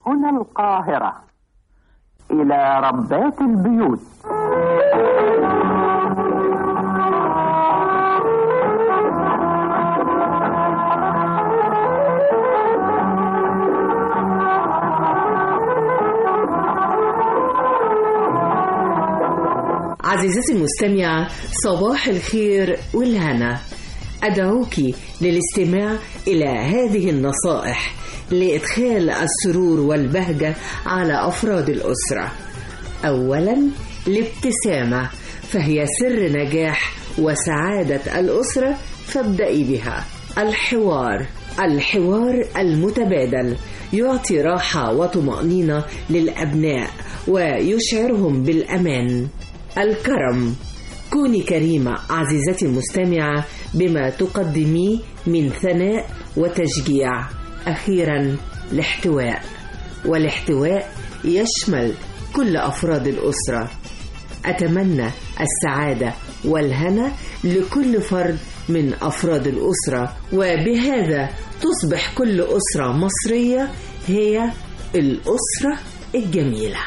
هنا القاهرة إلى ربات البيوت عزيزتي المستمعة صباح الخير والهنا أدعوك للاستماع إلى هذه النصائح لإدخال السرور والبهجة على أفراد الأسرة أولا الابتسامة فهي سر نجاح وسعادة الأسرة فابدأي بها الحوار الحوار المتبادل يعطي راحة وطمأنينة للأبناء ويشعرهم بالأمان الكرم كوني كريمة عزيزتي المستمعة بما تقدميه من ثناء وتشجيع أخيرا الاحتواء والاحتواء يشمل كل أفراد الأسرة أتمنى السعادة والهنا لكل فرد من أفراد الأسرة وبهذا تصبح كل أسرة مصرية هي الأسرة الجميلة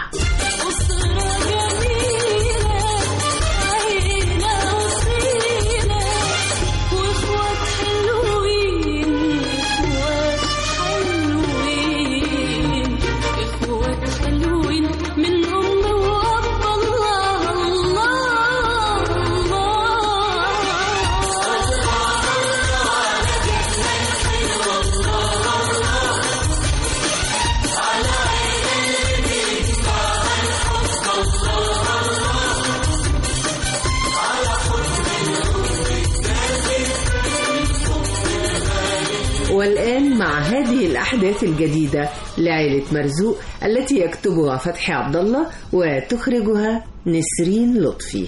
والآن مع هذه الأحداث الجديدة لعائلة مرزوق التي يكتبها فتحي عبد الله وتخرجها نسرين لطفي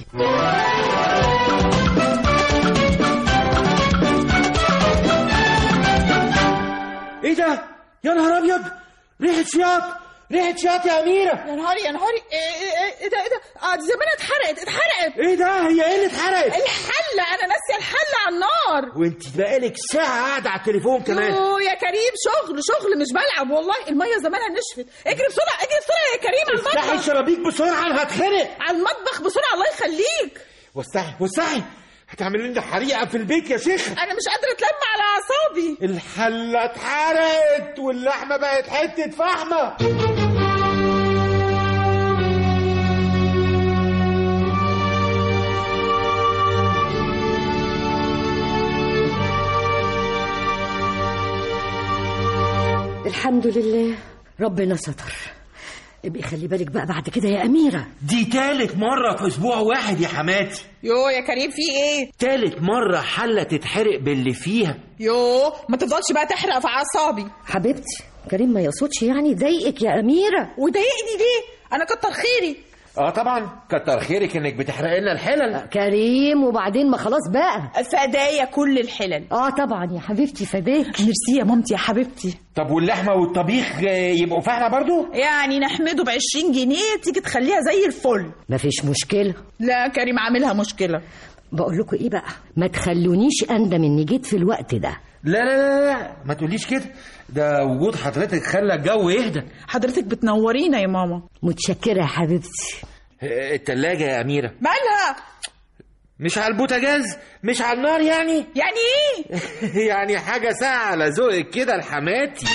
ايه ده يا نهار ابيض ريحه شياط ريحه شياط يا اميره يا نهاري يا نهاري ايه ايه ايه ده ايه ده اه دي زمانها اتحرقت اتحرقت ايه ده هي ايه اللي اتحرقت الحله انا ناسيه الحله على النار وانت بقالك ساعه قاعده على التليفون كمان يوه يا كريم شغل شغل مش بلعب والله الميه زمانها نشفت اجري بسرعه اجري بسرعه يا كريم على افتحي المطبخ الشبابيك بسرعه انا هتخنق على المطبخ بسرعه الله يخليك وسعي وسعي هتعمل لنا حريقه في البيت يا شيخ انا مش قادره اتلم على اعصابي الحله اتحرقت واللحمه بقت حته فحمه الحمد لله ربنا ستر ابقي خلي بالك بقى بعد كده يا أميرة دي تالت مرة في أسبوع واحد يا حماتي يوه يا كريم في ايه تالت مرة حلة تتحرق باللي فيها يوه ما تفضلش بقى تحرق في اعصابي حبيبتي كريم ما يقصدش يعني يضايقك يا أميرة وضايقني ليه انا كتر خيري اه طبعا كتر خيرك انك بتحرق لنا الحلل كريم وبعدين ما خلاص بقى فدايا كل الحلل اه طبعا يا حبيبتي فداك ميرسي يا مامتي يا حبيبتي طب واللحمة والطبيخ آه، يبقوا فحمة برضو يعني نحمده ب 20 جنيه تيجي تخليها زي الفل مفيش مشكلة لا كريم عاملها مشكله بقول لكم ايه بقى ما تخلونيش اندم اني جيت في الوقت ده لا لا لا لا ما تقوليش كده ده وجود حضرتك خلى الجو يهدى حضرتك بتنورينا يا ماما متشكرة يا حبيبتي آه، التلاجة يا أميرة مالها مش على البوتاجاز مش على النار يعني يعني ايه يعني حاجة ساعة على ذوقك كده الحماتي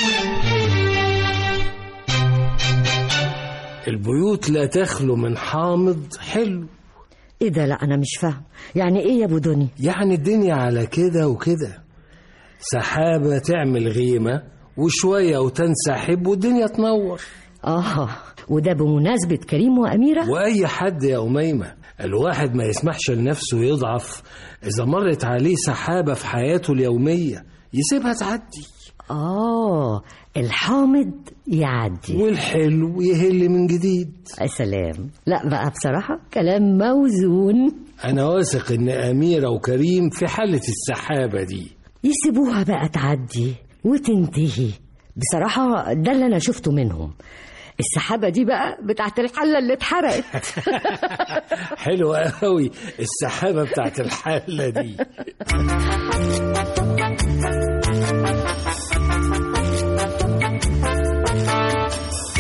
البيوت لا تخلو من حامض حلو ايه ده لا انا مش فاهم يعني ايه يا ابو دنيا يعني الدنيا على كده وكده سحابة تعمل غيمة وشوية وتنسحب والدنيا تنور اه وده بمناسبة كريم وأميرة وأي حد يا أميمة الواحد ما يسمحش لنفسه يضعف إذا مرت عليه سحابة في حياته اليومية يسيبها تعدي اه الحامض يعدي والحلو يهل من جديد يا سلام لا بقى بصراحة كلام موزون أنا واثق إن أميرة وكريم في حالة السحابة دي يسيبوها بقى تعدي وتنتهي بصراحة ده اللي أنا شفته منهم السحابة دي بقى بتاعت الحلة اللي اتحرقت حلوة قوي السحابة بتاعت الحلة دي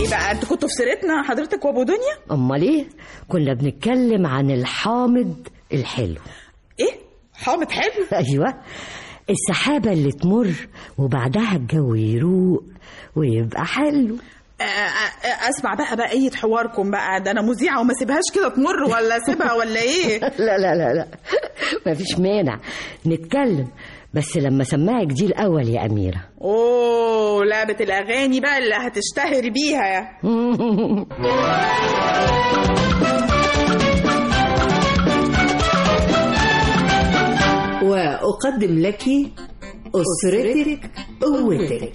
ايه بقى انتوا كنتوا في سيرتنا حضرتك وابو دنيا امال ايه كنا بنتكلم عن الحامض الحلو ايه حامض حلو ايوه السحابه اللي تمر وبعدها الجو يروق ويبقى حلو آه، آه، آه، اسمع بقى بقية حواركم بقى ده انا مذيعة وما سيبهاش كده تمر ولا اسيبها ولا ايه لا لا لا لا مفيش مانع نتكلم بس لما سمعك دي الاول يا اميره اوه لعبة الاغاني بقى اللي هتشتهر بيها يا وأقدم لك أسرتك قوتك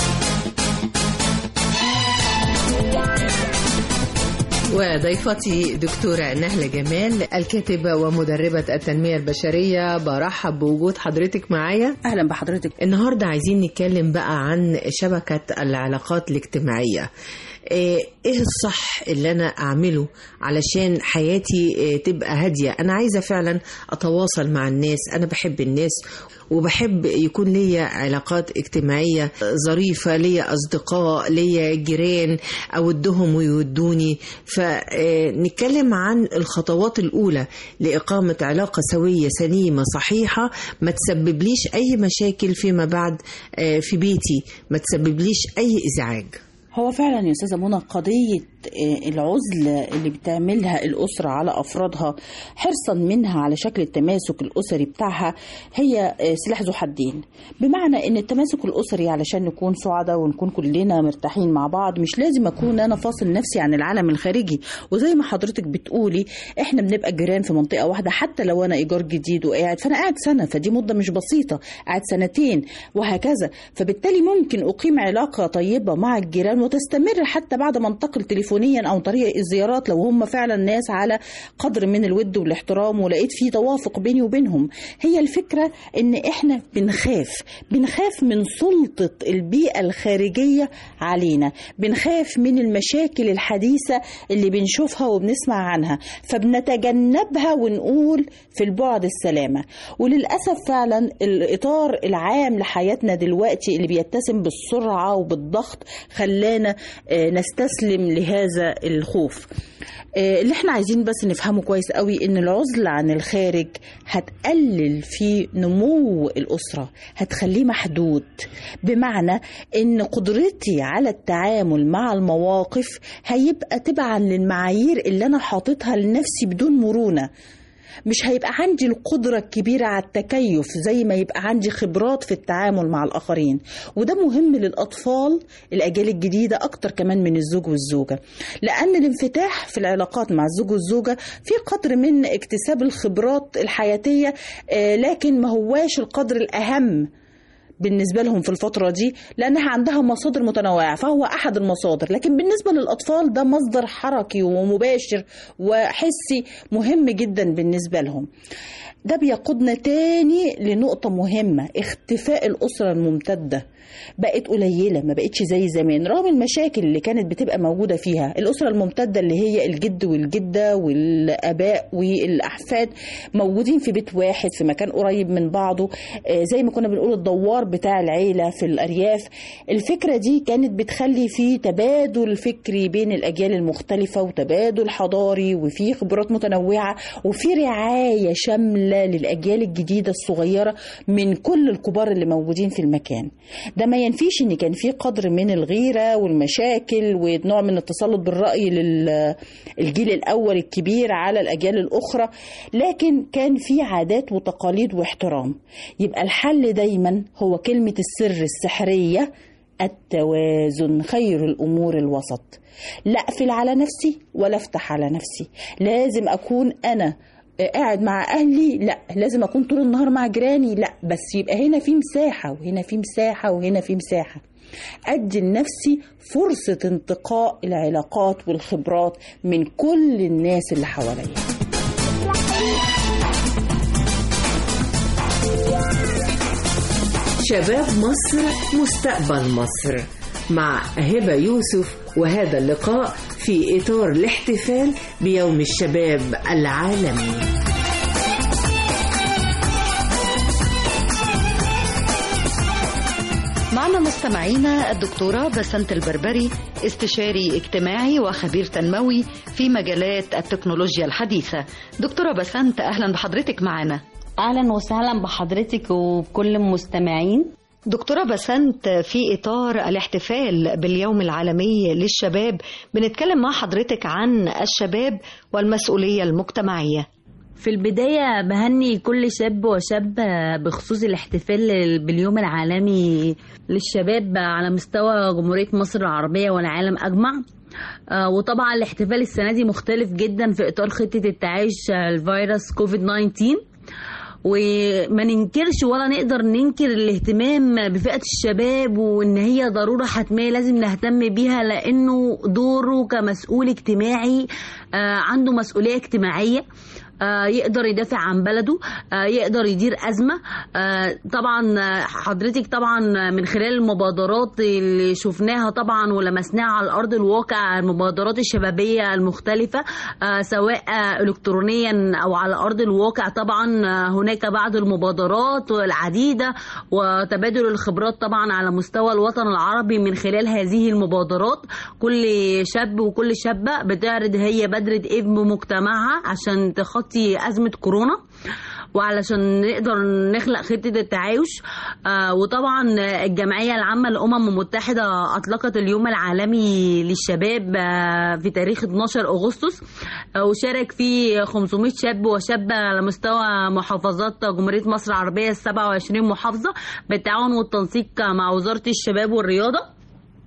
وضيفتي دكتورة نهلة جمال الكاتبة ومدربة التنمية البشرية برحب بوجود حضرتك معايا اهلا بحضرتك النهاردة عايزين نتكلم بقى عن شبكة العلاقات الاجتماعية إيه إيه الصح اللي أنا أعمله علشان حياتي إيه، تبقى هادية أنا عايزة فعلا أتواصل مع الناس أنا بحب الناس وبحب يكون ليا علاقات اجتماعية ظريفة ليا أصدقاء ليا جيران أودهم ويودوني فنتكلم عن الخطوات الأولى لإقامة علاقة سوية سليمة صحيحة ما تسببليش أي مشاكل فيما بعد آه، في بيتي ما تسببليش أي إزعاج هو فعلا يا استاذه منى قضيه آه، العزله اللي بتعملها الاسره على افرادها حرصا منها على شكل التماسك الاسري بتاعها هي آه، سلاح ذو حدين بمعنى ان التماسك الاسري علشان نكون سعداء ونكون كلنا مرتاحين مع بعض مش لازم اكون انا فاصل نفسي عن العالم الخارجي وزي ما حضرتك بتقولي احنا بنبقى جيران في منطقه واحده حتى لو انا ايجار جديد وقاعد فانا قاعد سنه فدي مده مش بسيطه قاعد سنتين وهكذا فبالتالي ممكن اقيم علاقه طيبه مع الجيران وتستمر حتى بعد ما انتقل تليفونيا او طريق الزيارات لو هم فعلا ناس على قدر من الود والاحترام ولقيت في توافق بيني وبينهم هي الفكره ان احنا بنخاف بنخاف من سلطه البيئه الخارجيه علينا بنخاف من المشاكل الحديثه اللي بنشوفها وبنسمع عنها فبنتجنبها ونقول في البعد السلامه وللاسف فعلا الاطار العام لحياتنا دلوقتي اللي بيتسم بالسرعه وبالضغط خلانا آه، نستسلم لهذا الخوف آه، اللي احنا عايزين بس نفهمه كويس قوي ان العزلة عن الخارج هتقلل في نمو الأسرة هتخليه محدود بمعنى ان قدرتي على التعامل مع المواقف هيبقى تبعا للمعايير اللي انا حاططها لنفسي بدون مرونة مش هيبقى عندي القدرة الكبيرة على التكيف زي ما يبقى عندي خبرات في التعامل مع الآخرين وده مهم للأطفال الأجيال الجديدة أكتر كمان من الزوج والزوجة لأن الانفتاح في العلاقات مع الزوج والزوجة في قدر من اكتساب الخبرات الحياتية آه، لكن ما هواش القدر الأهم بالنسبة لهم في الفترة دي لأنها عندها مصادر متنوعة فهو أحد المصادر لكن بالنسبة للأطفال ده مصدر حركي ومباشر وحسي مهم جدا بالنسبة لهم ده بيقودنا تاني لنقطة مهمة اختفاء الأسرة الممتدة بقت قليلة ما بقتش زي زمان رغم المشاكل اللي كانت بتبقى موجودة فيها الأسرة الممتدة اللي هي الجد والجدة والآباء والأحفاد موجودين في بيت واحد في مكان قريب من بعضه آه، زي ما كنا بنقول الدوار بتاع العيلة في الأرياف الفكرة دي كانت بتخلي في تبادل فكري بين الأجيال المختلفة وتبادل حضاري وفي خبرات متنوعة وفي رعاية شاملة للأجيال الجديدة الصغيرة من كل الكبار اللي موجودين في المكان ده ما ينفيش ان كان في قدر من الغيره والمشاكل ونوع من التسلط بالراي للجيل الاول الكبير على الاجيال الاخرى لكن كان في عادات وتقاليد واحترام يبقى الحل دايما هو كلمه السر السحريه التوازن خير الامور الوسط لا اقفل على نفسي ولا افتح على نفسي لازم اكون انا قاعد مع اهلي لا لازم اكون طول النهار مع جيراني لا بس يبقى هنا في مساحه وهنا في مساحه وهنا في مساحه ادي لنفسي فرصه انتقاء العلاقات والخبرات من كل الناس اللي حواليا شباب مصر مستقبل مصر مع هبة يوسف وهذا اللقاء في إطار الاحتفال بيوم الشباب العالمي معنا مستمعينا الدكتورة بسنت البربري استشاري اجتماعي وخبير تنموي في مجالات التكنولوجيا الحديثة دكتورة بسنت أهلا بحضرتك معنا اهلا وسهلا بحضرتك وبكل المستمعين دكتورة بسنت في إطار الاحتفال باليوم العالمي للشباب بنتكلم مع حضرتك عن الشباب والمسؤولية المجتمعية في البداية بهني كل شاب وشاب بخصوص الاحتفال باليوم العالمي للشباب على مستوى جمهورية مصر العربية والعالم أجمع آه، وطبعا الاحتفال السنة دي مختلف جدا في إطار خطة التعايش الفيروس كوفيد 19 وما ننكرش ولا نقدر ننكر الاهتمام بفئة الشباب وان هي ضرورة حتمية لازم نهتم بيها لانه دوره كمسؤول اجتماعي آه، عنده مسؤولية اجتماعية آه، يقدر يدافع عن بلده آه، يقدر يدير أزمة آه، طبعا آه، حضرتك طبعا من خلال المبادرات اللي شفناها طبعا ولمسناها على أرض الواقع المبادرات الشبابية المختلفة آه، سواء آه، إلكترونيا أو على أرض الواقع طبعا آه، هناك بعض المبادرات العديدة وتبادل الخبرات طبعا على مستوى الوطن العربي من خلال هذه المبادرات كل شاب وكل شابة بتعرض هي بذرة ابن مجتمعها عشان تخطي أزمة كورونا وعلشان نقدر نخلق خطة التعايش آه وطبعا الجمعية العامة للأمم المتحدة أطلقت اليوم العالمي للشباب آه في تاريخ 12 أغسطس آه وشارك فيه 500 شاب وشابة على مستوى محافظات جمهورية مصر العربية ال 27 محافظة بالتعاون والتنسيق مع وزارة الشباب والرياضة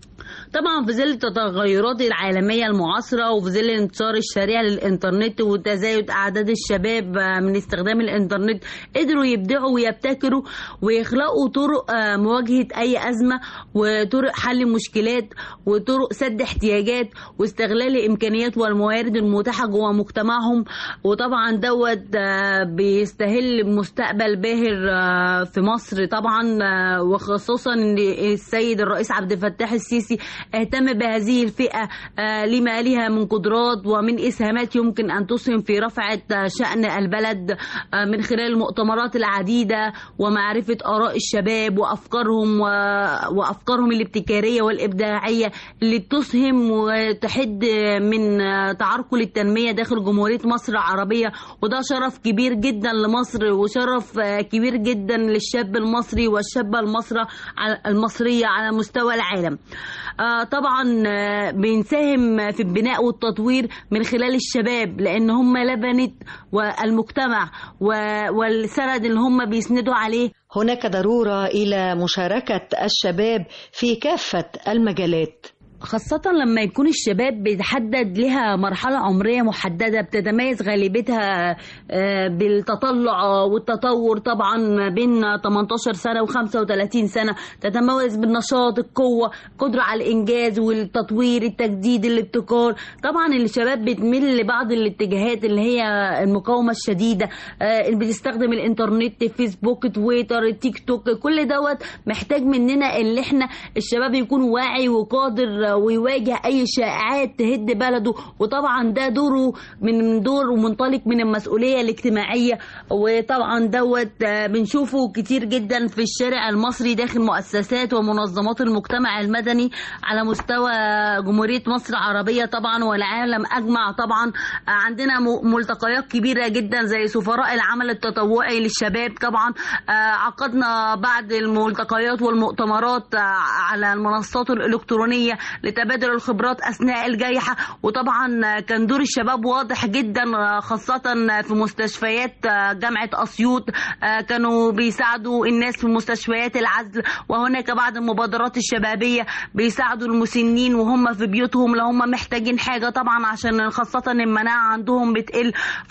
طبعا في ظل التغيرات العالمية المعاصرة وفي ظل انتشار الشريعة للإنترنت وتزايد أعداد الشباب من استخدام الإنترنت قدروا يبدعوا ويبتكروا ويخلقوا طرق آه، مواجهة أي أزمة وطرق حل مشكلات وطرق سد احتياجات واستغلال الإمكانيات والموارد المتاحة جوه مجتمعهم وطبعا دوت آه، بيستهل مستقبل باهر آه، في مصر طبعا آه، وخصوصا ان السيد الرئيس عبد الفتاح السيسي اهتم بهذه الفئة آه، لما لها من قدرات ومن إسهامات يمكن أن تسهم في رفع آه، شأن البلد آه، من خلال المؤتمرات العديدة ومعرفة آراء الشباب وأفكارهم و- وأفكارهم الابتكارية والإبداعية اللي بتسهم وتحد من آه، تعرقل التنمية داخل جمهورية مصر العربية وده شرف كبير جدا لمصر وشرف آه، كبير جدا للشاب المصري والشابة المصرة على- المصرية على مستوى العالم آه، طبعا آه، بنساهم في البناء والتطوير من خلال الشباب لان هم لبنة والمجتمع و- والسند اللي هم بيسندوا عليه هناك ضرورة إلى مشاركة الشباب في كافة المجالات خاصة لما يكون الشباب بيتحدد لها مرحلة عمرية محددة بتتميز غالبيتها آه، بالتطلع والتطور طبعا ما بين 18 سنة و35 سنة تتميز بالنشاط القوة قدرة على الإنجاز والتطوير التجديد الابتكار طبعا الشباب بتميل لبعض الاتجاهات اللي هي المقاومة الشديدة آه، اللي بتستخدم الإنترنت فيسبوك تويتر تيك توك كل دوت محتاج مننا اللي احنا الشباب يكون واعي وقادر ويواجه اي شائعات تهد بلده وطبعا ده دوره من دور ومنطلق من المسؤوليه الاجتماعيه وطبعا دوت آه، بنشوفه كتير جدا في الشارع المصري داخل مؤسسات ومنظمات المجتمع المدني على مستوى جمهوريه مصر العربيه طبعا والعالم اجمع طبعا آه، عندنا م- ملتقيات كبيره جدا زي سفراء العمل التطوعي للشباب طبعا آه، عقدنا بعض الملتقيات والمؤتمرات آه، على المنصات الالكترونيه لتبادل الخبرات اثناء الجائحه وطبعا آه، كان دور الشباب واضح جدا آه، خاصه في مستشفيات آه، جامعه اسيوط آه، كانوا بيساعدوا الناس في مستشفيات العزل وهناك بعض المبادرات الشبابيه بيساعدوا المسنين وهم في بيوتهم لو هم محتاجين حاجه طبعا عشان خاصه المناعه عندهم بتقل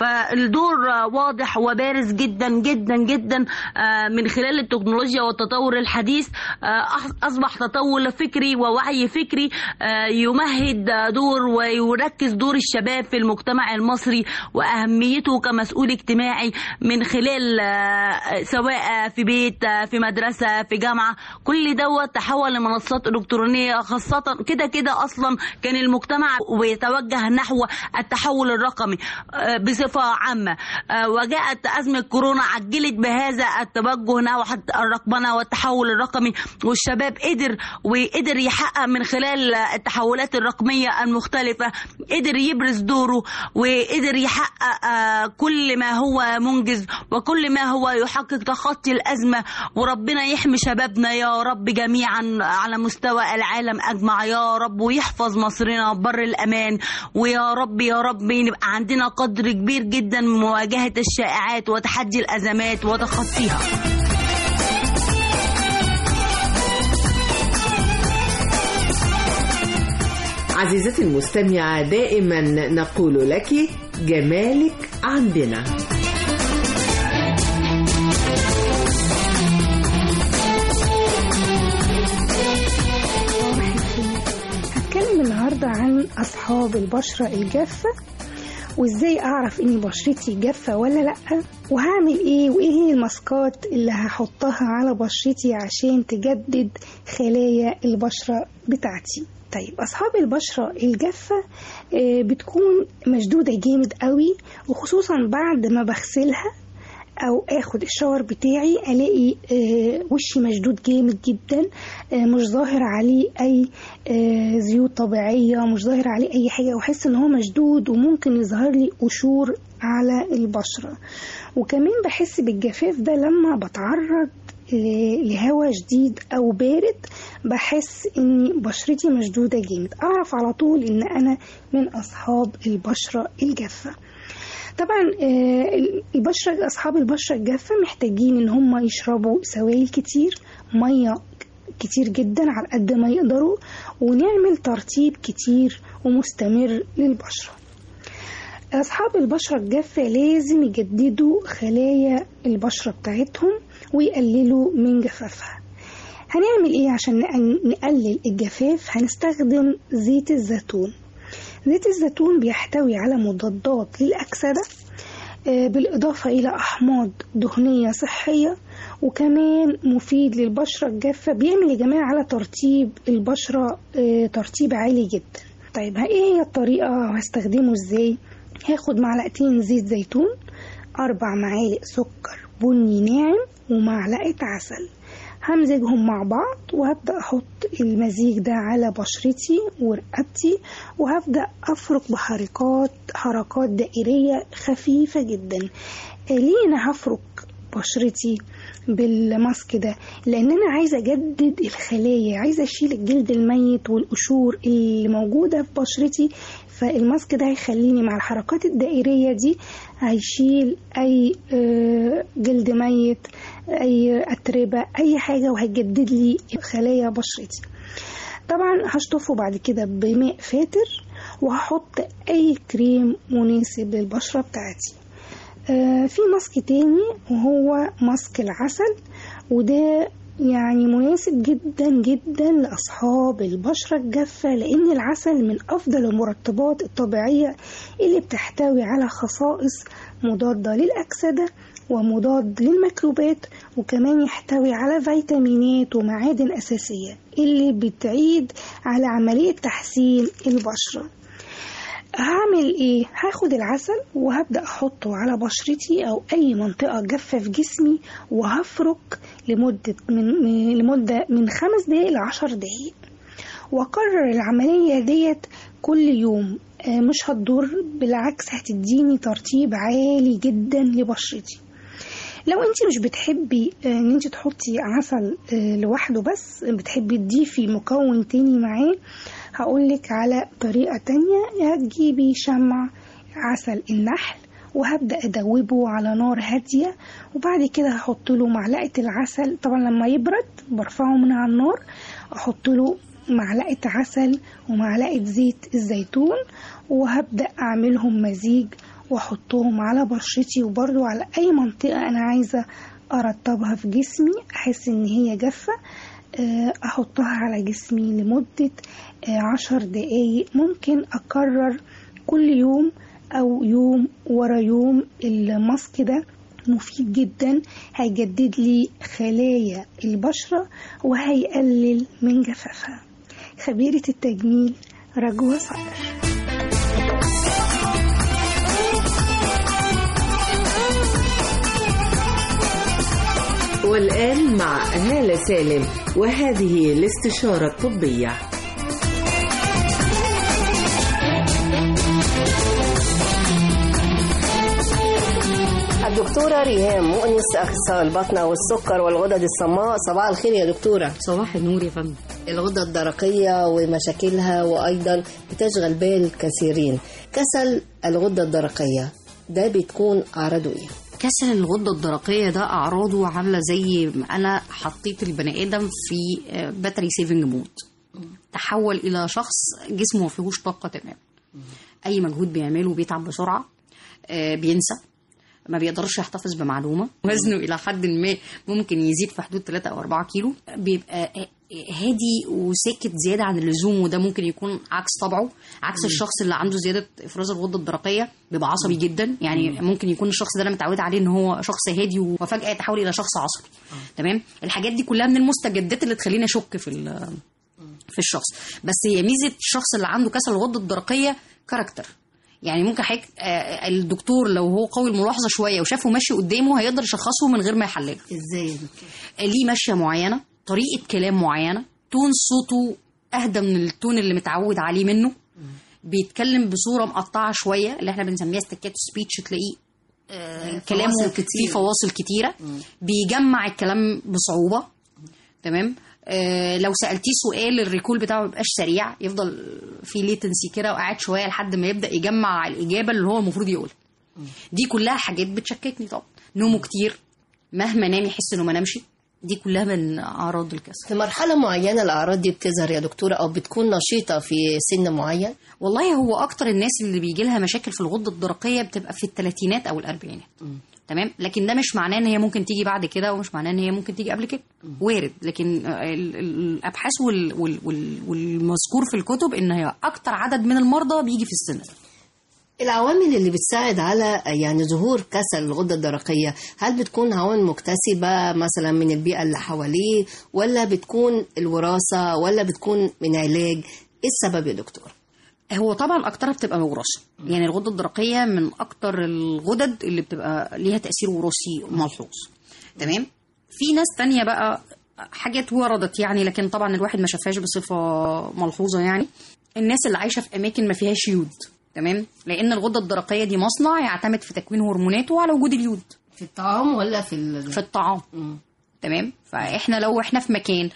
فالدور آه، واضح وبارز جدا جدا جدا آه، من خلال التكنولوجيا والتطور الحديث آه، أح- اصبح تطور فكري ووعي فكري آه، يمهد دور ويركز دور الشباب في المجتمع المصري وأهميته كمسؤول اجتماعي من خلال آه، سواء في بيت آه، في مدرسة في جامعة كل دوت تحول لمنصات إلكترونية خاصة كده كده أصلا كان المجتمع ويتوجه نحو التحول الرقمي آه، بصفة عامة آه، وجاءت أزمة كورونا عجلت بهذا التوجه نحو الرقمنة والتحول الرقمي والشباب قدر وقدر يحقق من خلال التحولات الرقمية المختلفة قدر يبرز دوره وقدر يحقق آه، كل ما هو منجز وكل ما هو يحقق تخطي الأزمة وربنا يحمي شبابنا يا رب جميعا على مستوى العالم أجمع يا رب ويحفظ مصرنا بر الأمان ويا رب يا رب نبقى عندنا قدر كبير جدا من مواجهة الشائعات وتحدي الأزمات وتخطيها عزيزتي المستمعة دائما نقول لك جمالك عندنا هتكلم النهاردة عن أصحاب البشرة الجافة وإزاي أعرف إن بشرتي جافة ولا لأ وهعمل إيه وإيه هي الماسكات اللي هحطها على بشرتي عشان تجدد خلايا البشرة بتاعتي طيب أصحاب البشرة الجافة آه، بتكون مشدودة جامد قوي وخصوصا بعد ما بغسلها او اخد الشاور بتاعي الاقي آه، وشي مشدود جامد جدا آه، مش ظاهر عليه اي آه، زيوت طبيعيه مش ظاهر عليه اي حاجه واحس ان هو مشدود وممكن يظهر لي قشور على البشره وكمان بحس بالجفاف ده لما بتعرض ل- لهواء شديد او بارد بحس ان بشرتي مشدوده جامد اعرف على طول ان انا من اصحاب البشره الجافه طبعا آه، البشرة أصحاب البشرة الجافة محتاجين إن هم يشربوا سوائل كتير مية كتير جدا على قد ما يقدروا ونعمل ترطيب كتير ومستمر للبشرة أصحاب البشرة الجافة لازم يجددوا خلايا البشرة بتاعتهم ويقللوا من جفافها هنعمل ايه عشان نقل- نقلل الجفاف هنستخدم زيت الزيتون زيت الزيتون بيحتوي على مضادات للأكسدة آه، بالإضافة إلى أحماض دهنية صحية وكمان مفيد للبشرة الجافة بيعمل يا جماعة على ترطيب البشرة آه، ترطيب عالي جدا طيب ها ايه هي الطريقة وهستخدمه ازاي هاخد معلقتين زيت زيتون أربع معالق سكر بني ناعم ومعلقة عسل همزجهم مع بعض وهبدأ أحط المزيج ده على بشرتي ورقبتي وهبدأ أفرك بحركات حركات دائرية خفيفة جدا آه، ليه أنا هفرك بشرتي بالماسك ده لان انا عايزه اجدد الخلايا عايزه اشيل الجلد الميت والقشور اللي موجوده في بشرتي فالماسك ده هيخليني مع الحركات الدائريه دي هيشيل اي آه، جلد ميت اي اتربه اي حاجه وهيجدد لي خلايا بشرتي طبعا هشطفه بعد كده بماء فاتر وهحط اي كريم مناسب للبشره بتاعتي آه، في ماسك تاني وهو ماسك العسل وده يعني مناسب جدا جدا لأصحاب البشرة الجافة لأن العسل من أفضل المرطبات الطبيعية اللي بتحتوي على خصائص مضادة للأكسدة ومضاد للميكروبات وكمان يحتوي على فيتامينات ومعادن أساسية اللي بتعيد على عملية تحسين البشرة هعمل ايه هاخد العسل وهبدا احطه على بشرتي او اي منطقه جافه في جسمي وهفرك لمده من من- لمده من خمس دقايق لعشر دقايق واكرر العمليه ديت كل يوم آه، مش هتضر بالعكس هتديني ترطيب عالي جدا لبشرتي لو انت مش بتحبي آه، ان انت تحطي عسل آه، لوحده بس بتحبي تضيفي مكون تاني معاه هقولك على طريقة تانية هتجيبي شمع عسل النحل وهبدأ أدوبه على نار هادية وبعد كده هحط له معلقة العسل طبعا لما يبرد برفعه من على النار أحط له معلقة عسل ومعلقة زيت الزيتون وهبدأ أعملهم مزيج وأحطهم على بشرتي وبرضو على أي منطقة أنا عايزة أرطبها في جسمي أحس إن هي جافة آه، أحطها على جسمي لمدة آه، عشر دقايق ممكن أكرر كل يوم أو يوم ورا يوم الماسك ده مفيد جدا هيجدد لي خلايا البشرة وهيقلل من جفافها خبيرة التجميل رجوة صقر والآن مع هالة سالم وهذه الاستشارة الطبية الدكتورة ريهام مؤنس أخصائي البطنة والسكر والغدد الصماء صباح الخير يا دكتورة صباح النور يا فندم الغدة الدرقية ومشاكلها وأيضا بتشغل بال كثيرين كسل الغدة الدرقية ده بتكون أعراضه إيه؟ كسل الغدة الدرقية ده أعراضه عاملة زي ما أنا حطيت البني آدم في باتري سيفنج مود تحول إلى شخص جسمه ما فيهوش طاقة تمام أي مجهود بيعمله بيتعب بسرعة آه، بينسى ما بيقدرش يحتفظ بمعلومة وزنه إلى حد ما ممكن يزيد في حدود 3 أو 4 كيلو بيبقى هادي وساكت زيادة عن اللزوم وده ممكن يكون عكس طبعه عكس الشخص اللي عنده زيادة إفراز الغدة الدرقية بيبقى عصبي جدا يعني ممكن يكون الشخص ده أنا متعودة عليه إن هو شخص هادي وفجأة يتحول إلى شخص عصبي تمام الحاجات دي كلها من المستجدات اللي تخليني أشك في ال- في الشخص بس هي ميزة الشخص اللي عنده كسل الغدة الدرقية كاركتر يعني ممكن حضرتك آه، الدكتور لو هو قوي الملاحظه شويه وشافه ماشي قدامه هيقدر يشخصه من غير ما يحلله ازاي يا دكتور؟ ليه ماشيه معينه طريقه كلام معينه تون صوته اهدى من التون اللي متعود عليه منه بيتكلم بصوره مقطعه شويه اللي احنا بنسميها استكاتو سبيتش تلاقيه آه كلامه فواصل كتير. فيه فواصل كتيره بيجمع الكلام بصعوبه تمام آه لو سالتيه سؤال الريكول بتاعه ما بيبقاش سريع يفضل في ليتنسي كده وقاعد شويه لحد ما يبدا يجمع الاجابه اللي هو المفروض يقولها دي كلها حاجات بتشككني طبعا نومه كتير مهما نام يحس انه ما نامش دي كلها من اعراض الكسل في مرحلة معينة الأعراض دي بتظهر يا دكتورة أو بتكون نشيطة في سن معين والله هو اكتر الناس اللي بيجي لها مشاكل في الغده الدرقيه بتبقى في الثلاثينات او الاربعينات تمام لكن ده مش معناه ان هي ممكن تيجي بعد كده ومش معناه ان هي ممكن تيجي قبل كده وارد لكن آه، ال- ال- الابحاث وال- وال- وال- والمذكور في الكتب ان هي اكتر عدد من المرضى بيجي في السن ده العوامل اللي بتساعد على يعني ظهور كسل الغدة الدرقية هل بتكون عوامل مكتسبة مثلا من البيئة اللي حواليه ولا بتكون الوراثة ولا بتكون من علاج ايه السبب يا دكتور؟ هو طبعا اكترها بتبقى وراثه يعني الغده الدرقيه من اكتر الغدد اللي بتبقى ليها تاثير وراثي ملحوظ تمام في ناس تانية بقى حاجات وردت يعني لكن طبعا الواحد ما شافهاش بصفه ملحوظه يعني الناس اللي عايشه في اماكن ما فيهاش يود تمام لان الغده الدرقيه دي مصنع يعتمد في تكوين هرموناته على وجود اليود في الطعام ولا في ال... في الطعام تمام فاحنا لو احنا في مكان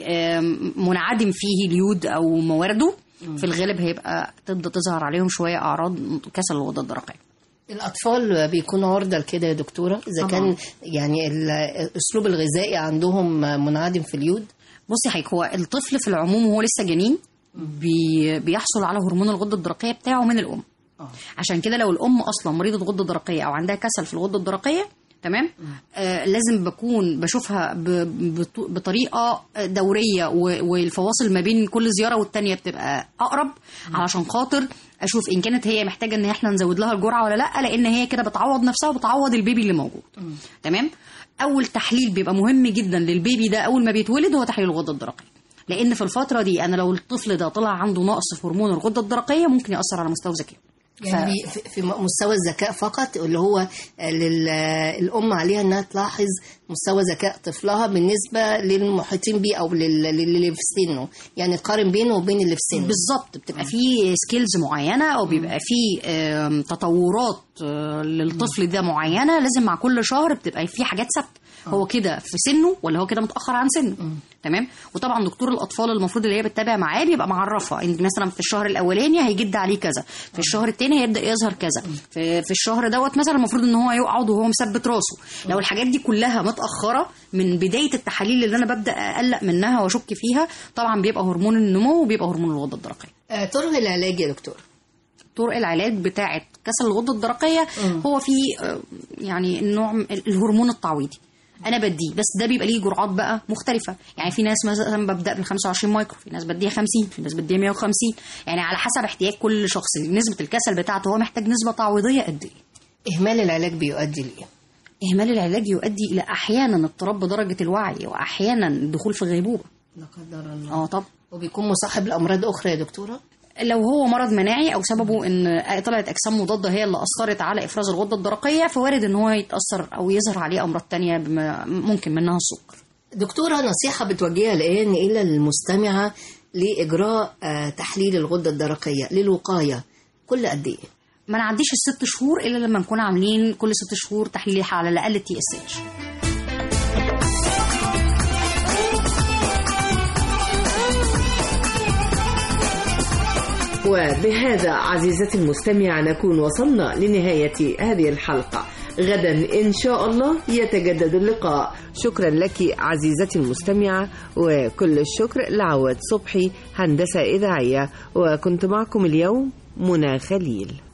آم، منعدم فيه اليود او موارده في الغالب هيبقى تبدا تظهر عليهم شويه اعراض كسل الغده الدرقيه الأطفال بيكونوا عرضة لكده يا دكتورة إذا طبعاً. كان يعني ال- الأسلوب الغذائي عندهم منعدم في اليود بصي حضرتك هو الطفل في العموم وهو لسه جنين بي بيحصل على هرمون الغده الدرقيه بتاعه من الام عشان كده لو الام اصلا مريضه غده درقيه او عندها كسل في الغده الدرقيه تمام آه لازم بكون بشوفها ب- بط- بطريقه دوريه و- والفواصل ما بين كل زياره والتانيه بتبقى اقرب علشان خاطر اشوف ان كانت هي محتاجه ان احنا نزود لها الجرعه ولا لا لان هي كده بتعوض نفسها وبتعوض البيبي اللي موجود تمام اول تحليل بيبقى مهم جدا للبيبي ده اول ما بيتولد هو تحليل الغده الدرقيه لان في الفتره دي انا لو الطفل ده طلع عنده نقص في هرمون الغده الدرقيه ممكن ياثر على مستوى ذكائه يعني ف- في- في مستوى الذكاء فقط اللي هو لل- الأم عليها إنها تلاحظ مستوى ذكاء طفلها بالنسبة للمحيطين بيه أو لل- للي في سنه يعني تقارن بينه وبين اللي في سنه بالظبط بتبقى في سكيلز معينه او بيبقى في آم، تطورات آه، للطفل ده معينه لازم مع كل شهر بتبقى في حاجات ثابته هو كده في سنه ولا هو كده متاخر عن سنه تمام وطبعا دكتور الاطفال المفروض اللي هي بتتابع معاه بيبقى معرفه ان مثلا في الشهر الاولاني هيجد عليه كذا في الشهر الثاني هيبدا يظهر كذا في, في الشهر دوت مثلا المفروض ان هو يقعد وهو مثبت راسه لو الحاجات دي كلها متاخره من بدايه التحاليل اللي انا ببدا اقلق منها واشك فيها طبعا بيبقى هرمون النمو وبيبقى هرمون الغده الدرقيه آه، طرق العلاج يا دكتور طرق العلاج بتاعه كسل الغده الدرقيه هو في آه، يعني النوع م- الهرمون التعويضي انا بديه بس ده بيبقى ليه جرعات بقى مختلفه يعني في ناس مثلا ببدا بال 25 مايكرو في ناس بديها 50 في ناس بديها 150 يعني على حسب احتياج كل شخص نسبه الكسل بتاعته هو محتاج نسبه تعويضيه قد ايه اهمال العلاج بيؤدي لايه اهمال العلاج يؤدي الى احيانا اضطراب بدرجه الوعي واحيانا الدخول في غيبوبه لا قدر الله اه طب وبيكون مصاحب لامراض اخرى يا دكتوره لو هو مرض مناعي او سببه ان طلعت اجسام مضاده هي اللي اثرت على افراز الغده الدرقيه فوارد ان هو يتاثر او يظهر عليه امراض تانية بما ممكن منها السكر دكتوره نصيحه بتوجهها الان الى المستمعه لاجراء آه، تحليل الغده الدرقيه للوقايه كل قد ايه ما نعديش الست شهور الا لما نكون عاملين كل ست شهور تحليل على الاقل تي اس اتش وبهذا عزيزتي المستمع نكون وصلنا لنهاية هذه الحلقة غدا إن شاء الله يتجدد اللقاء شكرا لك عزيزتي المستمعة وكل الشكر لعواد صبحي هندسة إذاعية وكنت معكم اليوم منى خليل